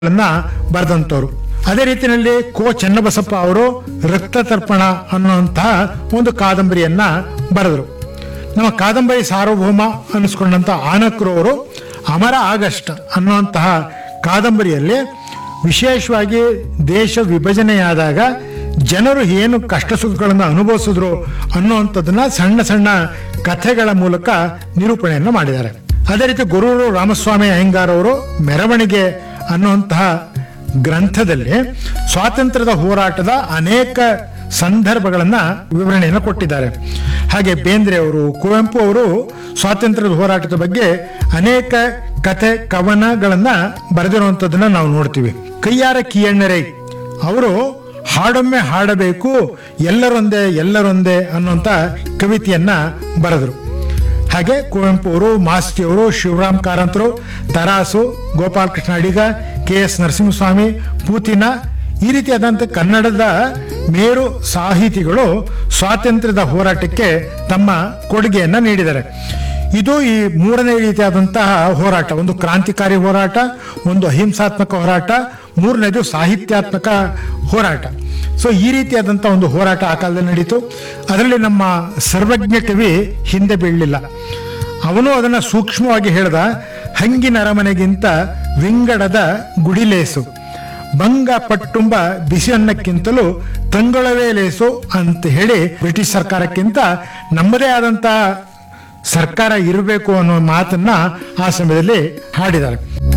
ಗಳನ್ನ ಬರೆದಂತವ್ರು ಅದೇ ರೀತಿಯಲ್ಲಿ ಕೋ ಚೆನ್ನಬಸಪ್ಪ ಅವರು ರಕ್ತ ತರ್ಪಣ ಅನ್ನುವಂತಹ ಒಂದು ಕಾದಂಬರಿಯನ್ನ ಬರೆದರು ನಮ್ಮ ಕಾದಂಬರಿ ಸಾರ್ವಭೌಮ ಅನ್ನಿಸ್ಕೊಂಡಂತ ಆನಕ್ರು ಅವರು ಅಮರ ಆಗಸ್ಟ್ ಅನ್ನುವಂತಹ ಕಾದಂಬರಿಯಲ್ಲಿ ವಿಶೇಷವಾಗಿ ದೇಶ ವಿಭಜನೆಯಾದಾಗ ಜನರು ಏನು ಕಷ್ಟ ಸುಖಗಳನ್ನು ಅನುಭವಿಸಿದ್ರು ಅನ್ನುವಂಥದ್ದನ್ನ ಸಣ್ಣ ಸಣ್ಣ ಕಥೆಗಳ ಮೂಲಕ ನಿರೂಪಣೆಯನ್ನು ಮಾಡಿದ್ದಾರೆ ಅದೇ ರೀತಿ ಗುರೂರು ರಾಮಸ್ವಾಮಿ ಅಯ್ಯಂಗಾರ್ ಅವರು ಮೆರವಣಿಗೆ ಅನ್ನುವಂತಹ ಗ್ರಂಥದಲ್ಲಿ ಸ್ವಾತಂತ್ರ್ಯದ ಹೋರಾಟದ ಅನೇಕ ಸಂದರ್ಭಗಳನ್ನ ವಿವರಣೆಯನ್ನು ಕೊಟ್ಟಿದ್ದಾರೆ ಹಾಗೆ ಬೇಂದ್ರೆ ಅವರು ಕುವೆಂಪು ಅವರು ಸ್ವಾತಂತ್ರ್ಯದ ಹೋರಾಟದ ಬಗ್ಗೆ ಅನೇಕ ಕಥೆ ಕವನಗಳನ್ನ ಬರೆದಿರುವಂಥದ್ದನ್ನ ನಾವು ನೋಡ್ತೀವಿ ಕೈಯಾರ ಕಿಯಣ್ಣರೈ ಅವರು ಹಾಡೊಮ್ಮೆ ಹಾಡಬೇಕು ಎಲ್ಲರೊಂದೇ ಎಲ್ಲರೊಂದೇ ಅನ್ನುವಂಥ ಕವಿತೆಯನ್ನ ಬರೆದರು ಹಾಗೆ ಕುವೆಂಪು ಅವರು ಮಾಸ್ತಿ ಅವರು ಶಿವರಾಮ್ ಕಾರಂತರು ತರಾಸು ಗೋಪಾಲಕೃಷ್ಣ ಅಡಿಗ ಕೆ ಎಸ್ ನರಸಿಂಹಸ್ವಾಮಿ ಪೂತಿನ ಈ ರೀತಿಯಾದಂಥ ಕನ್ನಡದ ಮೇರು ಸಾಹಿತಿಗಳು ಸ್ವಾತಂತ್ರ್ಯದ ಹೋರಾಟಕ್ಕೆ ತಮ್ಮ ಕೊಡುಗೆಯನ್ನ ನೀಡಿದ್ದಾರೆ ಇದು ಈ ಮೂರನೇ ರೀತಿಯಾದಂತಹ ಹೋರಾಟ ಒಂದು ಕ್ರಾಂತಿಕಾರಿ ಹೋರಾಟ ಒಂದು ಅಹಿಂಸಾತ್ಮಕ ಹೋರಾಟ ಮೂರನೇದು ಸಾಹಿತ್ಯಾತ್ಮಕ ಹೋರಾಟ ಸೊ ಈ ರೀತಿಯಾದಂಥ ಒಂದು ಹೋರಾಟ ಆ ಕಾಲದಲ್ಲಿ ನಡೀತು ಅದರಲ್ಲಿ ನಮ್ಮ ಸರ್ವಜ್ಞ ಕವಿ ಹಿಂದೆ ಬೀಳಲಿಲ್ಲ ಅವನು ಅದನ್ನ ಸೂಕ್ಷ್ಮವಾಗಿ ಹೇಳ್ದ ಹಂಗಿನ ಅರಮನೆಗಿಂತ ವಿಂಗಡದ ಗುಡಿಲೇಸು ಬಂಗ ಪಟ್ಟುಂಬ ಬಿಸಿ ಅನ್ನಕ್ಕಿಂತಲೂ ತಂಗೊಳವೇ ಲೇಸು ಅಂತ ಹೇಳಿ ಬ್ರಿಟಿಷ್ ಸರ್ಕಾರಕ್ಕಿಂತ ನಮ್ಮದೇ ಆದಂತ ಸರ್ಕಾರ ಇರಬೇಕು ಅನ್ನೋ ಮಾತನ್ನ ಆ ಸಮಯದಲ್ಲಿ ಹಾಡಿದ್ದಾರೆ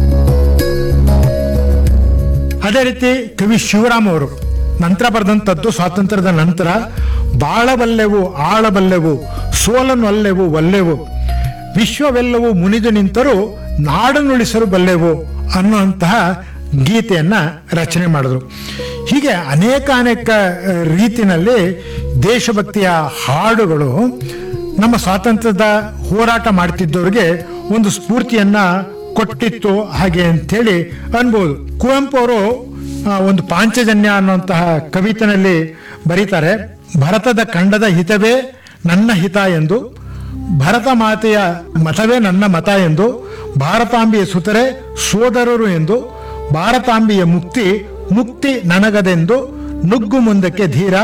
ಅದೇ ರೀತಿ ಕವಿ ಶಿವರಾಮ್ ಅವರು ನಂತರ ಬರೆದಂಥದ್ದು ಸ್ವಾತಂತ್ರ್ಯದ ನಂತರ ಬಾಳಬಲ್ಲೆವು ಆಳಬಲ್ಲೆವು ಸೋಲನ್ನೊಲ್ಲೆವು ಒಲ್ಲೆವು ವಿಶ್ವವೆಲ್ಲವೂ ಮುನಿದು ನಿಂತರೂ ನಾಡನ್ನುಳಿಸಲು ಬಲ್ಲೆವು ಅನ್ನುವಂತಹ ಗೀತೆಯನ್ನ ರಚನೆ ಮಾಡಿದ್ರು ಹೀಗೆ ಅನೇಕ ಅನೇಕ ಆ, ರೀತಿನಲ್ಲಿ ದೇಶಭಕ್ತಿಯ ಹಾಡುಗಳು ನಮ್ಮ ಸ್ವಾತಂತ್ರ್ಯದ ಹೋರಾಟ ಮಾಡ್ತಿದ್ದವರಿಗೆ ಒಂದು ಸ್ಫೂರ್ತಿಯನ್ನ ಕೊಟ್ಟಿತ್ತು ಹಾಗೆ ಅಂತೇಳಿ ಅನ್ಬೋದು ಕುವೆಂಪು ಅವರು ಆ, ಒಂದು ಪಾಂಚಜನ್ಯ ಅನ್ನುವಂತಹ ಕವಿತೆನಲ್ಲಿ ಬರೀತಾರೆ ಭರತದ ಖಂಡದ ಹಿತವೇ ನನ್ನ ಹಿತ ಎಂದು ಭರತ ಮಾತೆಯ ಮತವೇ ನನ್ನ ಮತ ಎಂದು ಭಾರತಾಂಬೆಯ ಸುತರೆ ಸೋದರರು ಎಂದು ಭಾರತಾಂಬೆಯ ಮುಕ್ತಿ ಮುಕ್ತಿ ನನಗದೆಂದು ನುಗ್ಗು ಮುಂದಕ್ಕೆ ಧೀರ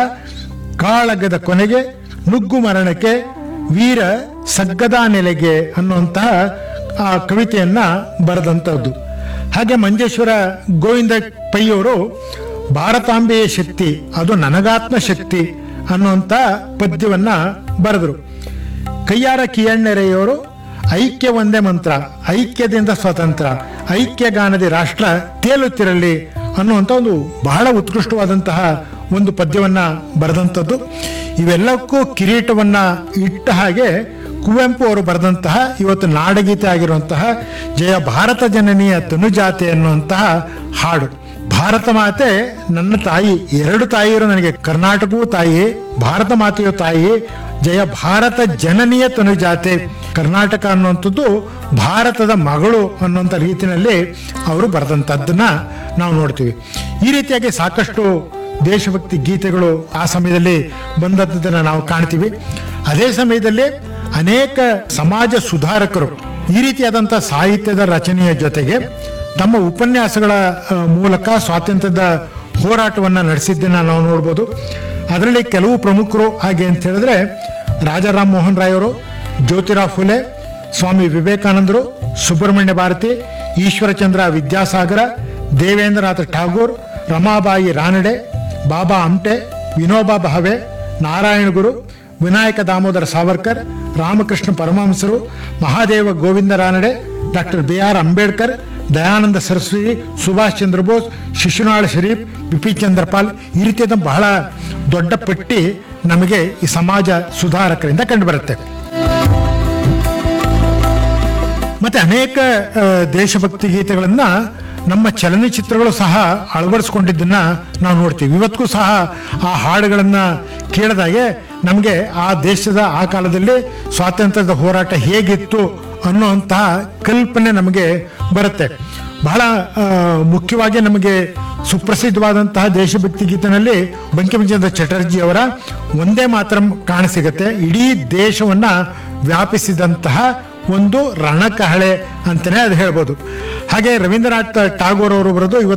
ಕಾಳಗದ ಕೊನೆಗೆ ನುಗ್ಗು ಮರಣಕ್ಕೆ ವೀರ ಸಗ್ಗದ ನೆಲೆಗೆ ಅನ್ನುವಂತಹ ಆ ಕವಿತೆಯನ್ನ ಬರೆದಂಥದ್ದು ಹಾಗೆ ಮಂಜೇಶ್ವರ ಗೋವಿಂದ ಪೈಯವರು ಭಾರತಾಂಬೆಯ ಶಕ್ತಿ ಅದು ನನಗಾತ್ಮ ಶಕ್ತಿ ಅನ್ನುವಂಥ ಪದ್ಯವನ್ನ ಬರೆದರು ಕೈಯಾರ ಕಿಯಣ್ಣೆರೆಯವರು ಐಕ್ಯ ಒಂದೇ ಮಂತ್ರ ಐಕ್ಯದಿಂದ ಸ್ವತಂತ್ರ ಐಕ್ಯ ಗಾನದಿ ರಾಷ್ಟ್ರ ತೇಲುತ್ತಿರಲಿ ಅನ್ನುವಂಥ ಒಂದು ಬಹಳ ಉತ್ಕೃಷ್ಟವಾದಂತಹ ಒಂದು ಪದ್ಯವನ್ನ ಬರೆದಂಥದ್ದು ಇವೆಲ್ಲಕ್ಕೂ ಕಿರೀಟವನ್ನ ಇಟ್ಟ ಹಾಗೆ ಕುವೆಂಪು ಅವರು ಬರೆದಂತಹ ಇವತ್ತು ನಾಡಗೀತೆ ಆಗಿರುವಂತಹ ಜಯ ಭಾರತ ಜನನಿಯ ತನುಜಾತೆ ಅನ್ನುವಂತಹ ಹಾಡು ಭಾರತ ಮಾತೆ ನನ್ನ ತಾಯಿ ಎರಡು ತಾಯಿಯರು ನನಗೆ ಕರ್ನಾಟಕವೂ ತಾಯಿ ಭಾರತ ಮಾತೆಯು ತಾಯಿ ಜಯ ಭಾರತ ಜನನಿಯ ತನುಜಾತೆ ಕರ್ನಾಟಕ ಅನ್ನುವಂಥದ್ದು ಭಾರತದ ಮಗಳು ಅನ್ನುವಂಥ ರೀತಿಯಲ್ಲಿ ಅವರು ಬರೆದಂಥದ್ದನ್ನ ನಾವು ನೋಡ್ತೀವಿ ಈ ರೀತಿಯಾಗಿ ಸಾಕಷ್ಟು ದೇಶಭಕ್ತಿ ಗೀತೆಗಳು ಆ ಸಮಯದಲ್ಲಿ ಬಂದದ್ದನ್ನು ನಾವು ಕಾಣ್ತೀವಿ ಅದೇ ಸಮಯದಲ್ಲಿ ಅನೇಕ ಸಮಾಜ ಸುಧಾರಕರು ಈ ರೀತಿಯಾದಂಥ ಸಾಹಿತ್ಯದ ರಚನೆಯ ಜೊತೆಗೆ ತಮ್ಮ ಉಪನ್ಯಾಸಗಳ ಆ, ಮೂಲಕ ಸ್ವಾತಂತ್ರ್ಯದ ಹೋರಾಟವನ್ನ ನಡೆಸಿದ್ದನ್ನ ನಾವು ನೋಡ್ಬೋದು ಅದರಲ್ಲಿ ಕೆಲವು ಪ್ರಮುಖರು ಹಾಗೆ ಅಂತ ಹೇಳಿದ್ರೆ ರಾಜಾರಾಮ್ ಮೋಹನ್ ರಾಯ್ ಅವರು ಜ್ಯೋತಿರಾವ್ ಫುಲೆ ಸ್ವಾಮಿ ವಿವೇಕಾನಂದರು ಸುಬ್ರಹ್ಮಣ್ಯ ಭಾರತಿ ಈಶ್ವರಚಂದ್ರ ವಿದ್ಯಾಸಾಗರ ದೇವೇಂದ್ರನಾಥ ಠಾಗೂರ್ ರಮಾಬಾಯಿ ರಾನಡೆ ಬಾಬಾ ಆಮ್ಟೆ ವಿನೋಬಾ ಭಾವೆ ನಾರಾಯಣ ಗುರು ವಿನಾಯಕ ದಾಮೋದರ ಸಾವರ್ಕರ್ ರಾಮಕೃಷ್ಣ ಪರಮಹಂಸರು Mahadev Govind Ranade doctor B R Ambedkar Dayanand Saraswati Subhash Chandra Bose Shishunala Sharif ಬಿಪಿ ಚಂದ್ರಪಾಲ್ ಈ ರೀತಿಯಾದ ಬಹಳ ದೊಡ್ಡ ಪಟ್ಟಿ ನಮಗೆ ಈ ಸಮಾಜ ಸುಧಾರಕರಿಂದ ಕಂಡುಬರುತ್ತೆ ಮತ್ತೆ ಅನೇಕ ಆ, ದೇಶಭಕ್ತಿ ಗೀತೆಗಳನ್ನ ನಮ್ಮ ಚಲನಚಿತ್ರಗಳು ಸಹ ಅಳವಡಿಸ್ಕೊಂಡಿದ್ದನ್ನ ನಾವು ನೋಡ್ತೀವಿ ಇವತ್ತಿಗೂ ಸಹ ಆ ಹಾಡುಗಳನ್ನ ಕೇಳಿದಾಗೆ ನಮಗೆ ಆ ದೇಶದ ಆ ಕಾಲದಲ್ಲಿ ಸ್ವಾತಂತ್ರ್ಯದ ಹೋರಾಟ ಹೇಗಿತ್ತು ಅನ್ನುವಂತಹ ಕಲ್ಪನೆ ನಮಗೆ ಬರುತ್ತೆ ಬಹಳ ಆ, ಮುಖ್ಯವಾಗಿ ನಮಗೆ ಸುಪ್ರಸಿದ್ಧವಾದಂತಹ ದೇಶಭಕ್ತಿ ಗೀತನಲ್ಲಿ ಬಂಕಿಂಚಂದ್ರ ಚಟರ್ಜಿ ಅವರ ಒಂದೇ ಮಾತ್ರ ಕಾಣಸಿಗತ್ತೆ ಇಡೀ ದೇಶವನ್ನ ವ್ಯಾಪಿಸಿದಂತಹ ಒಂದು ರಣಕಹಳೆ ಅಂತಾನೆ ಅದು ಹೇಳ್ಬೋದು ಹಾಗೆ ರವೀಂದ್ರನಾಥ್ ಟಾಗೋರ್ ಅವರು ಬರೆದು ಇವತ್ತು